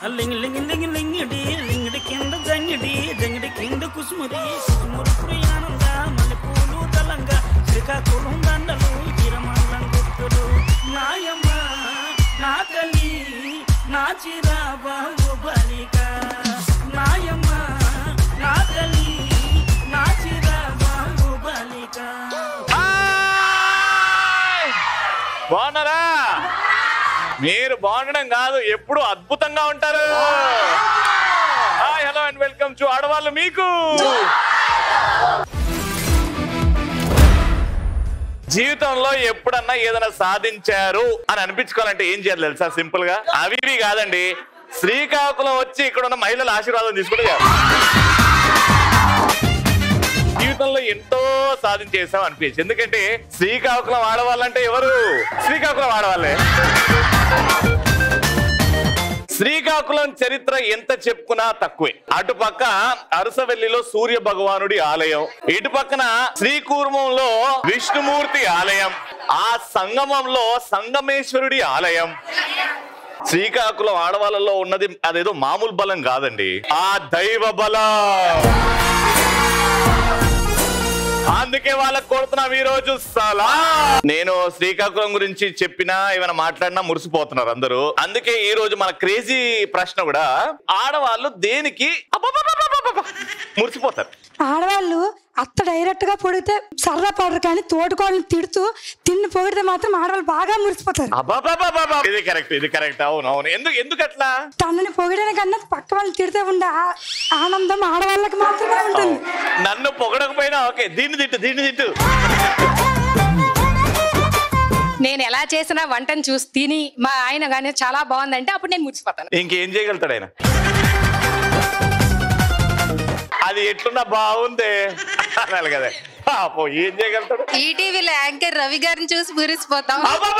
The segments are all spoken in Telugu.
లింగి లింగి లింగి లింగిడి లింగిడి కింద జంగిడి జంగిడి కింద కుసుముది కుసుమురు ప్రియానంద మల్లెపూలు దళంగా శ్రీకాకుళం దండలు చిరమల్లం గుర్తులు నాయమ్మ నా తల్లి నా చిరాబాబు బలిక నాయమ్మ నా తల్లి నా చిరాబాబు బలిక హాయ్! బాగున్నారా మీరు బాగుండడం కాదు ఎప్పుడు అద్భుతంగా ఉంటారు hi hello and welcome to ఆడవాళ్ళు మీకు జీవితంలో ఎప్పుడన్నా ఏదైనా సాధించారు అని అనిపించుకోవాలంటే ఏం చేయాలి తెలుసా సింపుల్ గా అవి ఇవి కాదండి శ్రీకాకుళం వచ్చి ఇక్కడ ఉన్న మహిళల ఆశీర్వాదం తీసుకుంటే చాలు. జీవితంలో ఎంతో సాధించేసాం అనిపించి ఎందుకంటే శ్రీకాకుళం ఆడవాళ్ళంటే ఎవరు శ్రీకాకుళం ఆడవాళ్ళే శ్రీకాకుళం చరిత్ర ఎంత చెప్పుకున్నా తక్కువే అటుపక్క అరసవెల్లిలో సూర్య భగవానుడి ఆలయం ఇటు పక్కన శ్రీకూర్మంలో విష్ణుమూర్తి ఆలయం ఆ సంగమంలో సంగమేశ్వరుడి ఆలయం శ్రీకాకుళం ఆడవాళ్ళలో ఉన్నది అదేదో మామూలు బలం కాదండి ఆ దైవ బలం అందుకే వాళ్ళకి కొడుతున్నాం ఈ రోజు సలా నేను శ్రీకాకుళం గురించి చెప్పినా ఏమైనా మాట్లాడినా మురిసిపోతున్నారు అందరూ అందుకే ఈ రోజు మన క్రేజీ ప్రశ్న కూడా ఆడవాళ్ళు దేనికి అబ్బబ్బబ్బబ్బబ్బబ్బ మురిసిపోతారు ఆడవాళ్ళు అత్త డైరెక్ట్ గా పొడిగితే సరదా పడరు కానీ తోటికోళ్ళని తిడుతూ తిండి పొగిడితే మాత్రం ఆడవాళ్ళు బాగా మురిసిపోతారు అబ్బబ్బబ్బబ్బబ్బ. ఇది కరెక్ట్ ఇది కరెక్ట్ అవును అవును ఎందుకు ఎందుకు అట్లా తనని పొగిడిన కన్నా పక్క వాళ్ళని తిడితే ఉండే ఆ- ఆనందం ఆడవాళ్ళకి మాత్రమే ఉంటుంది నన్ను పొగడకపోయినా ఓకే దీన్ని తిట్టు దీన్ని తిట్టు నేను ఎలా చేసిన వంటను చూసి తిని మా ఆయన కానీ చాలా బాగుందంటే అప్పుడు నేను మురిసిపోతాను ఇంకేం చేయగలుగుతాడు ఆయన అది ఎట్లున్నా బాగుంది అనాలి కదా పాపం ఏం చేయగలుగుతాడు ఈటీవీలో యాంకర్ రవి గారిని చూసి మురిసిపోతాం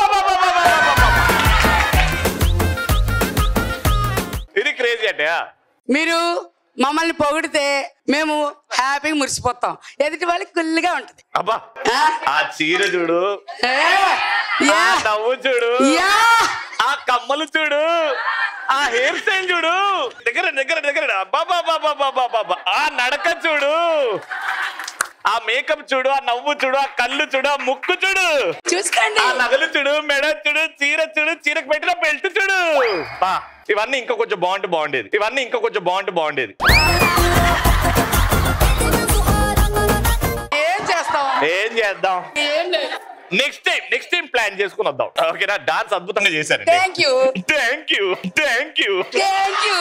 ఇది క్రేజీ అంటే మీరు మమ్మల్ని పొగిడితే మేము హ్యాపీగా మురిసిపోతాం ఎదుటి వాళ్ళకి కుల్లిగా ఉంటది అబ్బా ఆ చీర చూడు ఏ, ఆ యా, నవ్వు చూడు యా. ఆ కమ్మలు చూడు ఆ హెయిర్ స్టైల్ చూడు దగ్గర దగ్గర దగ్గర అబ్బా ఆ నడక చూడు ఆ మేకప్ చూడు ఆ నవ్వు చూడు ఆ కళ్ళు చూడు ఆ ముక్కు చూడు చూసుకోండి ఆ నగలు చూడు మెడ చూడు చీర చూడు చీరకు పెట్టిన బెల్ట్ చూడు బా ఇవన్నీ ఇంకా కొంచెం బాగుంటే బాగుండేది ఇవన్నీ ఇంకా కొంచెం బాగుంటే బాగుండేది ఏం చేస్తాం ఏం చేద్దాం ఏం లేదు next time next time plan చేసుకుని వద్దాం ఓకేనా డాన్స్ అద్భుతంగా చేశారు thank you thank you thank you thank you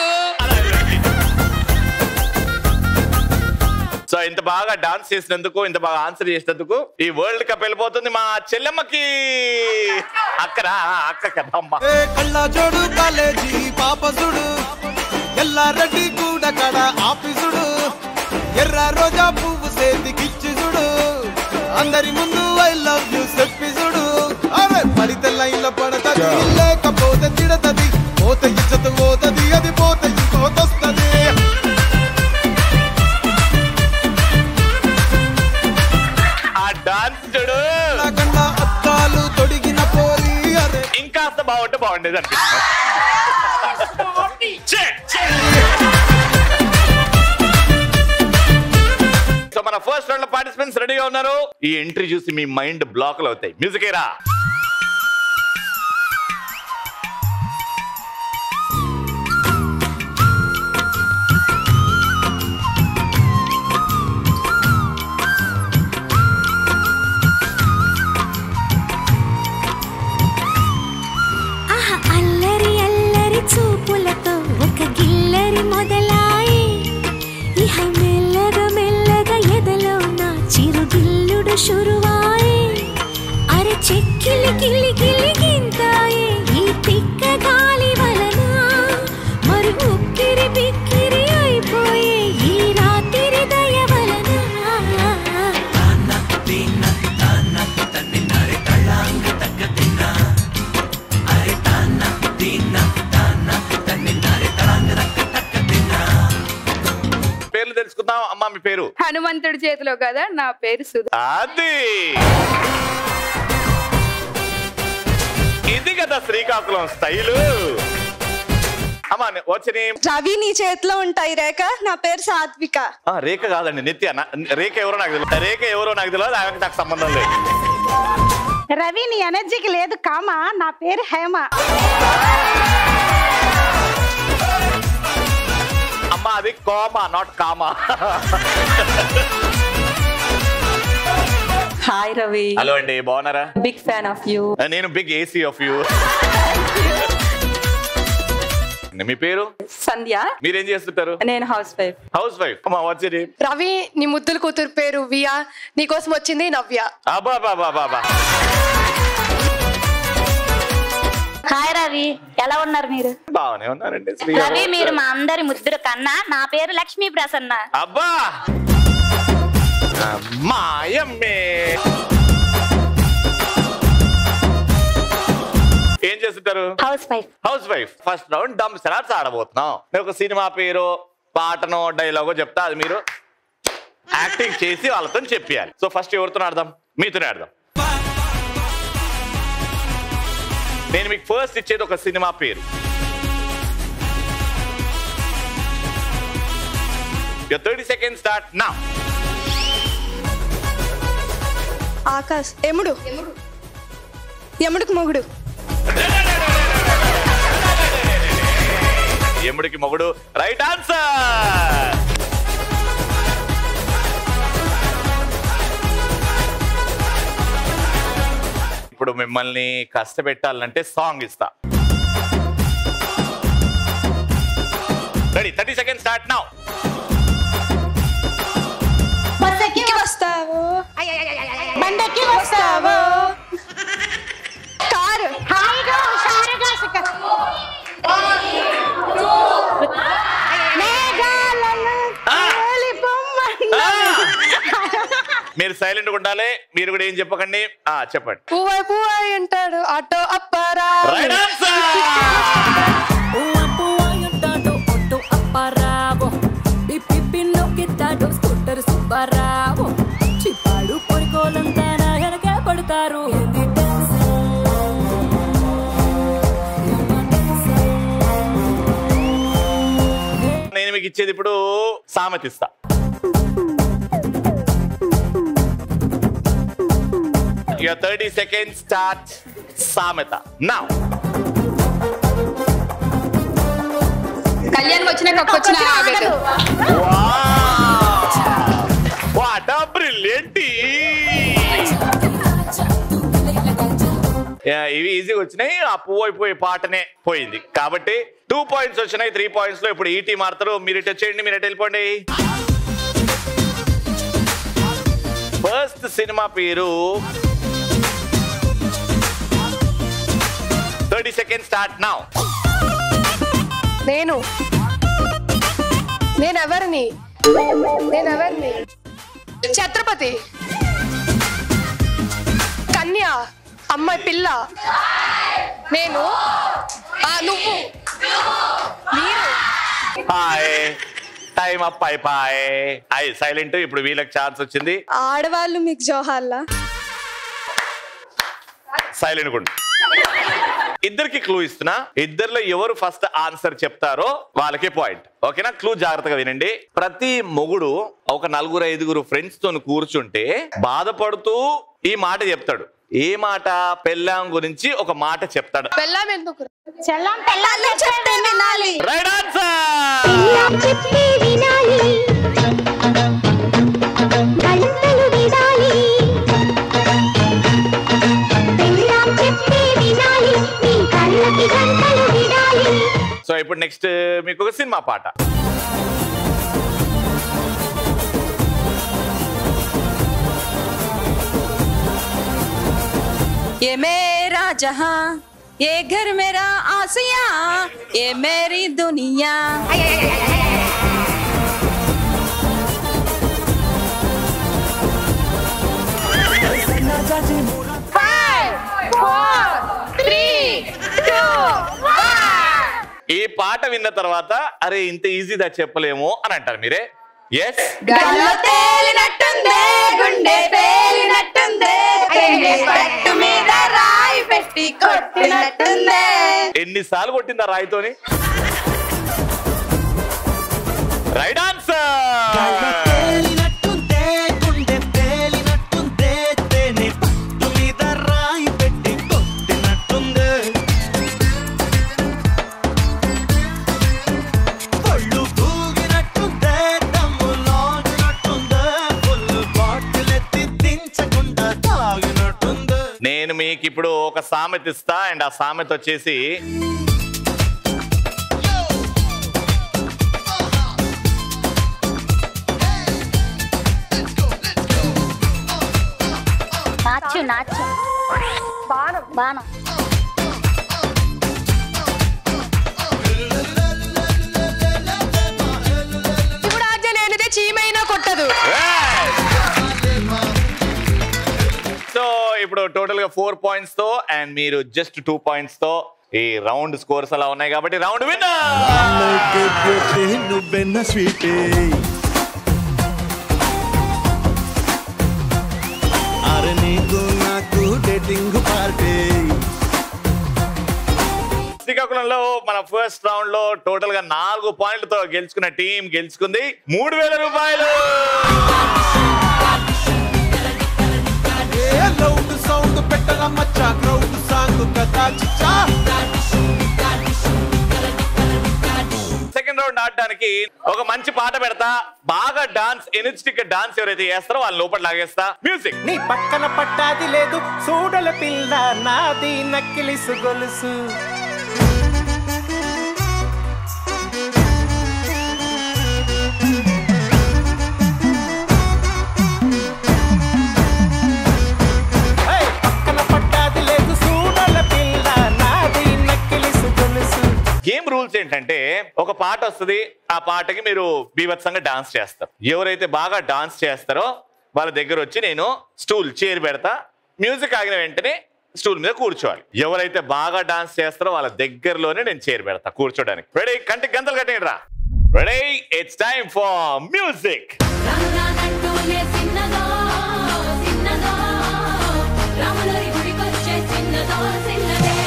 so ఇంత బాగా డాన్స్ చేసినందుకు ఇంత బాగా ఆన్సర్ చేసినందుకు ఈ వరల్డ్ కప్ వెళ్ళిపోతుంది మా చెల్లెమ్మకి అక్కరా అక్క కదా అమ్మ ఏ కళ్ళ జోడు కాలేజీ పాపసుడు ఎల్లారెడ్డి కూడా కడ ఆఫీసుడు ఎర్ర రోజా పువ్వు సేతికిచ్చి చూడు అందరి ముందు ఐ లవ్ యూ చెప్పి చూడు అరే పడితే లైన్లో పడతది లేకపోతే తిడతది పోత ఇచ్చత పోతది అది పోత ఇంకోతొస్తది ఆ డాన్స్ చూడు నాకన్నా అద్దాలు తొడిగిన పోరి అరే ఇంకాస్త బాగుంటే బాగుండేది అనిపిస్తుంది ఛే, ఛే. సో మన ఫస్ట్ రౌండ్ లో పార్టిసిపెంట్స్ రెడీగా ఉన్నారు ఈ ఎంట్రీ చూసి మీ మైండ్ బ్లాక్లు అవుతాయి మ్యూజిక్ రా ఆహా అల్లరి అల్లరి చూపులతో ఒక గిల్లరి మొదలాయి ఇహ మెల్లగా మెల్లగా ఎదలో నా చిరుగిల్లుడు షురువాయి అరే చెక్కిలి గిలి గిలి గింతాయి ఈ తిక్క గాలి వలన మరి ఉక్కిరి బిక్కిరి అయిపోయే ఈ రాత్రి దయ వలన పేర్లు తెలుసుకుందాం అమ్మా మీ పేరు హనుమంతుడి చేతిలో కదా నా పేరు సుధా అది ఇది కదా శ్రీకాకుళం స్టైలు అమ్మా వచ్చి రవి నీ చేతిలో ఉంటాయి రేఖ నా పేరు సాత్విక రేఖ కాదండి నిత్య నా- రేఖ ఎవరో నాకు తెలియదు రేఖ ఎవరో నాకు తెలియదు ఆమెకు నాకు సంబంధం లేదు రవి నీ ఎనర్జీకి లేదు కామా నా పేరు హేమ అమ్మా అది coma not comma hi Ravi hello అండి బాగున్నారా బిగ్ ఫ్యాన్ ఆఫ్ యూ నేను బిగ్ ఏసీ ఆఫ్ యూ మీ పేరు సంధ్య మీరేం చేస్తుంటారు నేను హౌస్ వైఫ్ హౌస్ వైఫ్ అమ్మా వచ్చి రవి నీ ముద్దుల కూతురు పేరు వియా నీకోసం వచ్చింది నవ్య అబ్బా బాబా బాబా హాయ్ రవి ఎలా ఉన్నారు మీరు బాగానే ఉన్నారండి శ్రీ రవి మీరు మా అందరి ముద్దురు కన్నా నా పేరు లక్ష్మీ ప్రసన్న అబ్బా మాయమ్మే ఏం చేస్తుంటారు house wife house wife first round dumb charades ఆడబోతున్నాం నేను ఒక సినిమా పేరు పాటనో డైలాగో చెప్తా అది మీరు యాక్టింగ్ చేసి వాళ్ళతో చెప్పాలి సో ఫస్ట్ ఎవరితో ఆడదాం మీతోనే ఆడదాం నేను మీకు ఫస్ట్ ఇచ్చేది ఒక సినిమా పేరు థర్టీ సెకండ్ స్టార్ట్ నా ఆకాశ్ ఎముడు ఎముడుకు మొగుడు ఎముడికి మొగుడు రైట్ ఆన్సర్ ఇప్పుడు మిమ్మల్ని కష్టపెట్టాలంటే సాంగ్ ఇస్తా ready thirty second start now బస్సెక్కి వస్తావు బండెక్కి వస్తావు కారు హాయిగా హుషారుగా సుఖ మేఘాలలో తేలి పొమ్మన్నా. మీరు సైలెంట్ గా ఉండాలి మీరు కూడా ఏం చెప్పకండి ఆ చెప్పండి పువ్వై పువ్వై అంటాడు ఆటో అప్పారా రైట్ ఆన్సర్ చిప్పాడు పొడికోలంతా నా వెనక పడతారు నేను మీకు ఇచ్చేది ఇప్పుడు సామెత ఇస్తా Your 30 seconds start సామెత now కళ్యాణ్ వచ్చినాక వచ్చిన ఆగదు వాట్ ఆ బ్రిలియంట్ ఇవి ఈజీగా వచ్చినాయి ఆ పువ్వు అయిపోయే పాటనే పోయింది కాబట్టి టూ పాయింట్స్ వచ్చినాయి త్రీ పాయింట్స్ లో ఇప్పుడు ఈ టీం ఆడతారు మీరు ఇటు వచ్చేయండి మీరు ఎటు వెళ్ళిపోండి ఫస్ట్ సినిమా పేరు థర్టీ సెకండ్ స్టార్ట్ నౌ నేను నేను ఎవరిని నేను ఎవరిని ఛత్రపతి కన్య అమ్మాయి పిల్ల నేను ఆ, నువ్వు మీరు హాయ్ టైం అప్ అయిపోయి అయి సైలెంట్ ఇప్పుడు వీళ్ళకి ఛాన్స్ వచ్చింది ఆడవాళ్ళు మీకు జోహార్లా సైలెంట్ కూడా ఇద్దరికి క్లూ ఇస్తున్నా ఇద్దరిలో ఎవరు ఫస్ట్ ఆన్సర్ చెప్తారో వాళ్ళకే పాయింట్ ఓకేనా క్లూ జాగ్రత్తగా వినండి ప్రతి మొగుడు ఒక నలుగురు ఐదుగురు ఫ్రెండ్స్ తో కూర్చుంటే బాధపడుతూ ఈ మాట చెప్తాడు ఏ మాట పెళ్ళాం గురించి ఒక మాట చెప్తాడు వెళ్ళాం ఎందుకు చెల్లం పెళ్ళాలి చెప్తే వినాలి రైట్ ఆన్సర్ చెప్పే వినాలి గంటలు వినాలి పెళ్ళాం చెప్పే వినాలి నీ కళ్ళకి గంటలు వినాలి సో ఇప్పుడు నెక్స్ట్ మీకు ఒక సినిమా పాట ये मेरा जहां ये घर मेरा आसिया ये मेरी दुनिया ఈ పాట విన్న తర్వాత అరే ఇంత ఈజీగా చెప్పలేము అని అంటారు మీరే ఎస్ గల్లో తేలినట్టుందే గుండె పేలినట్టుందే తేనె పట్టు మీద రాయి పెట్టి కొట్టినట్టుందే ఎన్నిసార్లు కొట్టిందా రాయితోని రైట్ ఆన్సర్ తేలినట్టుందే గుండె తేలినట్టుందే తేనె పట్టు మీద రాయి పెట్టి కొట్టినట్టుందే ఒళ్ళు తూగినట్టుందే దమ్ము లాగినట్టుందే ఫుల్ బాటిల్ ఎత్తి దించకుండా తాగినట్టుందే నేను మీకు ఇప్పుడు ఒక సామెత ఇస్తా అండ్ ఆ సామెత వచ్చేసి నాచు నాచు బాణం బాణం ఇప్పుడు ఆజ్ఞ లేనిదే చీమైనా కొట్టదు సో ఇప్పుడు టోటల్ గా ఫోర్ పాయింట్స్ తో అండ్ మీరు జస్ట్ టూ పాయింట్స్ తో ఈ రౌండ్ స్కోర్స్ అలా ఉన్నాయి కాబట్టి రౌండ్ విన్నర్ నువ్వెన్న స్వీటే అరే నీకు నాకు డేటింగ్ పార్టీ శ్రీకాకుళంలో మన ఫస్ట్ రౌండ్ లో టోటల్ గా నాలుగు పాయింట్లతో గెలుచుకున్న టీం గెలుచుకుంది మూడు వేల రూపాయలు ఏ లౌడ్ సౌండ్ పెట్టల మచ్చ క్రౌడ్ సాంగ్ కదా చిచ్చా సెకండ్ రౌండ్ ఆడడానికి ఒక మంచి పాట పెడతా బాగా డాన్స్ ఎనర్జెటిక్ డాన్స్ ఎవరైతే చేస్తారో వాళ్ళ లోపల లాగేస్తా మ్యూజిక్ నీ పక్కన పట్టాది లేదు చూడల పిల్ల నాది నక్కిలిసు గొలుసు ఏయ్, పక్కన పట్టాది లేదు చూడల పిల్ల నాది నక్కిలిసు గొలుసు గేమ్ రూల్స్ ఏంటంటే ఒక పాట వస్తుంది ఆ పాటకి మీరు బీభత్సంగా డాన్స్ చేస్తారు ఎవరైతే బాగా డాన్స్ చేస్తారో వాళ్ళ దగ్గర వచ్చి నేను స్టూల్ చైర్ పెడతా మ్యూజిక్ ఆగిన వెంటనే స్టూల్ మీద కూర్చోవాలి ఎవరైతే బాగా డాన్స్ చేస్తారో వాళ్ళ దగ్గరలోనే నేను చైర్ పెడతా కూర్చోడానికి రెడీ కంటికి గంతలు కట్టండి రా ready it's time for music రంగానంటూనే చిన్నదో చిన్నదో రాములరి గుడికొచ్చే చిన్నదో చిన్నదే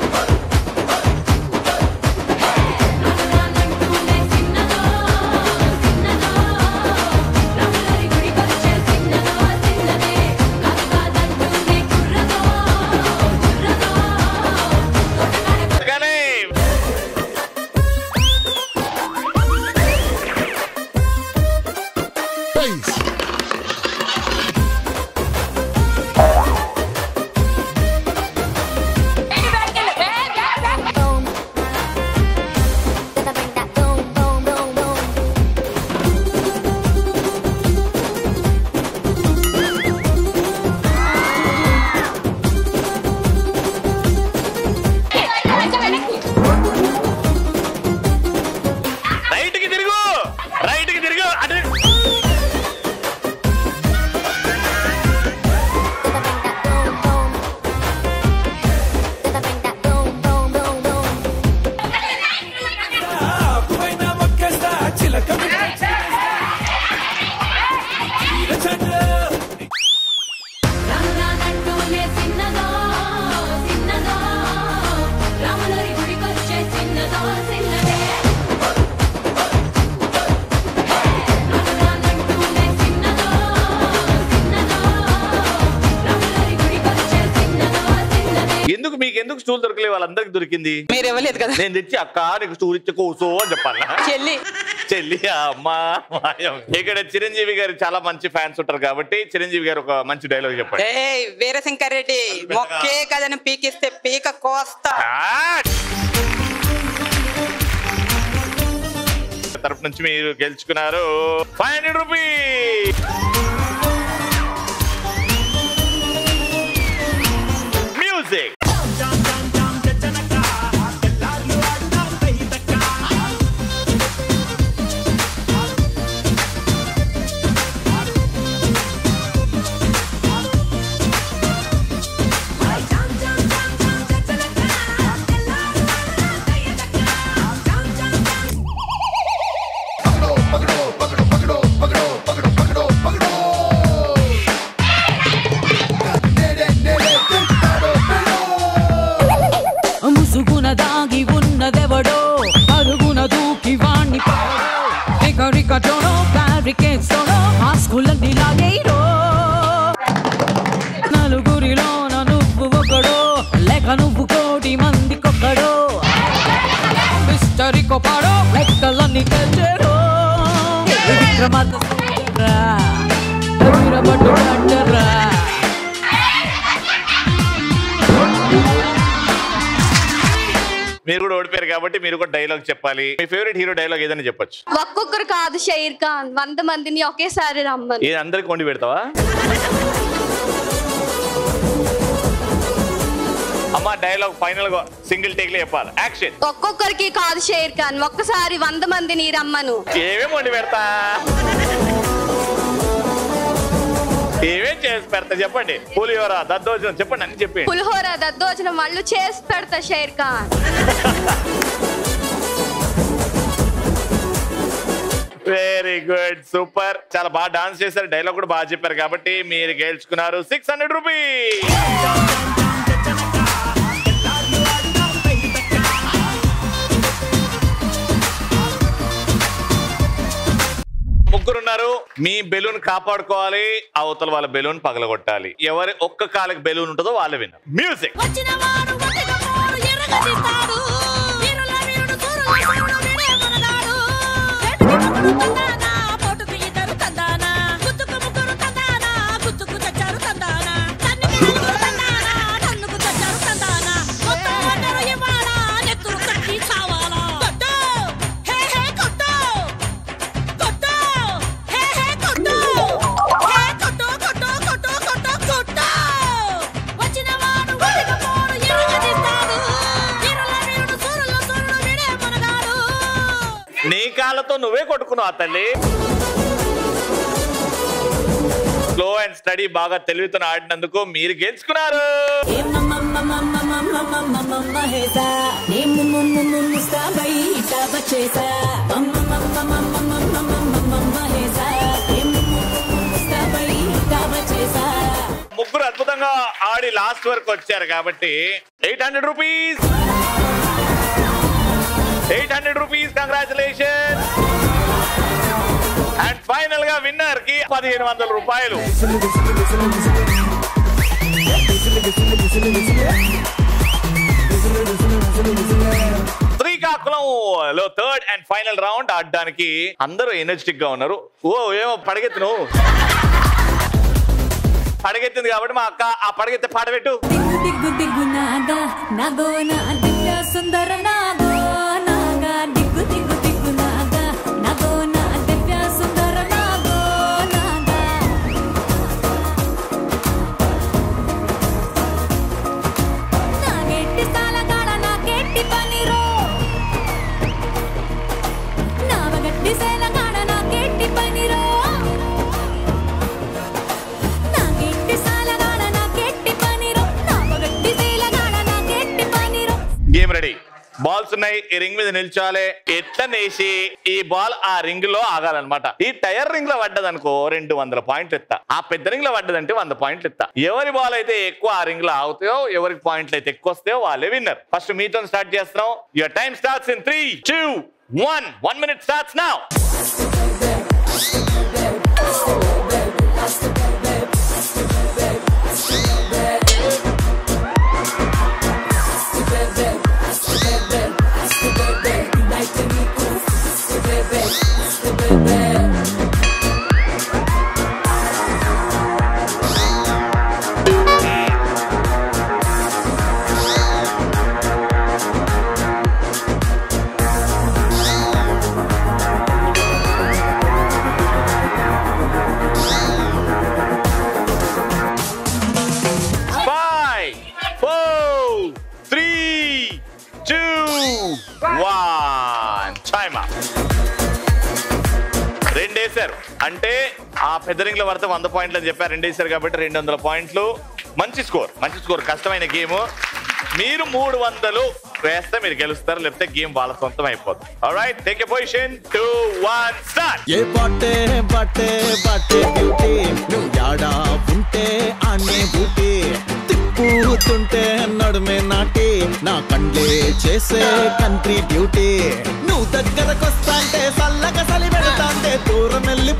రంగానంటూనే చిన్నదో చిన్నదో రాములరి గుడికొచ్చే చిన్నదో చిన్నదే కాదంటూనే కుర్రదో కుర్రదో కానీ రైట్ కి తిరుగు రైట్ కి తిరుగు అటు రంగానంటూనే చిన్నదో చిన్నదో రాములరి గుడికొచ్చే చిన్నదో చిన్నదే రంగానంటూనే చిన్నదో చిన్నదో రాములరి గుడికొచ్చే చిన్నదో చిన్నదే ఎందుకు మీకు ఎందుకు స్టూల్ దొరకలేదు వాళ్ళందరికి దొరికింది మీరు ఇవ్వలేదు కదా నేను తెచ్చి అక్క నీకు స్టూల్ ఇచ్చి కూసో అని చెప్పాలా చెల్లి చెల్లి అమ్మా మాయం. ఇక్కడ చిరంజీవి గారు చాలా మంచి ఫ్యాన్స్ ఉంటారు కాబట్టి చిరంజీవి గారు ఒక మంచి డైలాగ్ చెప్పండి ఏయ్ వీరశంకర్ రెడ్డి మొక్కే కదని పీకిస్తే పీక కోస్తా తరపు నుంచి మీరు గెలుచుకున్నారు ఫైవ్ హండ్రెడ్ రూపీస్ మ్యూజిక్ పగడో పగడో పగడో పగడో పగడో పగడో బ్యారికేడ్స్ ఆ స్కూళ్ళన్నీ లాగేయరో నలుగురిలో నువ్వు ఒకడు లేక నువ్వు కోటి మందికొక్కడు మిస్టరీ కొపాడో లెక్కలన్నీ తెచ్చాడు విక్రమార్క సోదరా, వీరభద్రుడు అంటారా మీరు కూడా ఓడిపోయారు కాబట్టి మీరు కూడా డైలాగ్ చెప్పాలి మీ ఫేవరెట్ హీరో డైలాగ్ ఏదైనా చెప్పొచ్చు ఒక్కొక్కరు కాదు షైర్ ఖాన్ వంద మందిని ఒకేసారి రమ్మని ఇది అందరికి వండి పెడతావా అమ్మా డైలాగ్ ఫైనల్ గా సింగిల్ టేక్ లో చెప్పాలి యాక్షన్ ఒక్కొక్కరికి కాదు షైర్ ఖాన్ ఒక్కసారి వంద మందిని రమ్మను ఏమేమి వండి పెడతా ఏమేం చేసి పెడతా చెప్పండి పులిహోర దద్దోజనం చెప్పండి అన్ని చెప్పండి పులిహోర దద్దోజనం వాళ్ళు చేసి పెడతా Sher Khan very good super చాలా బాగా డాన్స్ చేశారు డైలాగ్ కూడా బాగా చెప్పారు కాబట్టి మీరు గెలుచుకున్నారు సిక్స్ హండ్రెడ్ రూపీస్ ముగ్గురున్నారు మీ బెలూన్ కాపాడుకోవాలి అవతల వాళ్ళ బెలూన్ పగలగొట్టాలి ఎవరి ఒక్క కాలకి బెలూన్ ఉంటుందో వాళ్ళు విన్నారు మ్యూజిక్ నీ కాళ్ళతో నువ్వే కొట్టుకున్నావు తల్లి స్లో అండ్ స్టడీ బాగా తెలివితో ఆడినందుకు మీరు గెలుచుకున్నారు ముగ్గురు అద్భుతంగా ఆడి లాస్ట్ వరకు వచ్చారు కాబట్టి eight hundred rupees eight hundred rupees congratulation and final గా విన్నర్ కి పదిహేను వందల రూపాయలు శ్రీకాకుళం లో థర్డ్ అండ్ ఫైనల్ రౌండ్ ఆడడానికి అందరూ ఎనర్జెటిక్ గా ఉన్నారు ఓ ఏమో పడగెత్తు నువ్వు పడగెత్తింది కాబట్టి మా అక్క ఆ పడగెత్తే పాట పెట్టు దిగ్గు దిగ్గు నాగా నాగో నా దివ్య సుందర నాగో నాగా దిగ్గు దిగ్గు దిగ్గు నాగా నాగో నా దివ్య సుందర నాగో నాగా నాగెట్టి సాలగాడ నాకెట్టి పనిరో నావగట్టి సేలగాడ నాకెట్టి పనిరో నాకెట్టి సాలగాడ నాకెట్టి పనిరో నావగట్టి సేలగాడ నాకెట్టి పనిరో గేమ్ రెడీ బాల్స్ ఉన్నాయి ఈ రింగ్ మీద నిల్చోవాలి ఎట్లా నేసి ఈ బాల్ ఆ రింగ్ లో ఆగాలన్నమాట ఈ టైర్ రింగ్ లో పడ్డదనుకో రెండు వందల పాయింట్లు ఇస్తా ఆ పెద్ద రింగ్ లో పడ్డదంటే వంద పాయింట్లు ఇస్తా ఎవరి బాల్ అయితే ఎక్కువ ఆ రింగ్ లో ఆగుతాయో ఎవరికి పాయింట్లు అయితే ఎక్కువ వస్తాయో వాళ్ళే విన్నర్ ఫస్ట్ మీతో స్టార్ట్ చేస్తున్నాం your time starts in three two one one minute starts now Five, four, three, two, one. Time up. రెండేశారు అంటే ఆ పెద్ద రింగ్ లో పడితే వంద పాయింట్లు అని చెప్పారు రెండేశారు కాబట్టి రెండు వందల పాయింట్లు మంచి స్కోర్ మంచి స్కోర్ కష్టమైన గేమ్ మీరు మూడు వందలు వేస్తే మీరు గెలుస్తారు లేకపోతే గేమ్ వాళ్ళ సొంతం అయిపోతుంది right take a position two one start ఏ బాటే బాటే బాటే బ్యూటీ నువ్వు యాడా ఉంటే ఆనే బూటీ తిప్పుతుంటే నడుమే నాటి నా కండే చేసే కంట్రీ బ్యూటీ నువ్వు దగ్గరకొస్తాంటే చల్లగా చలి పెడతాంటే దూరం వెళ్ళి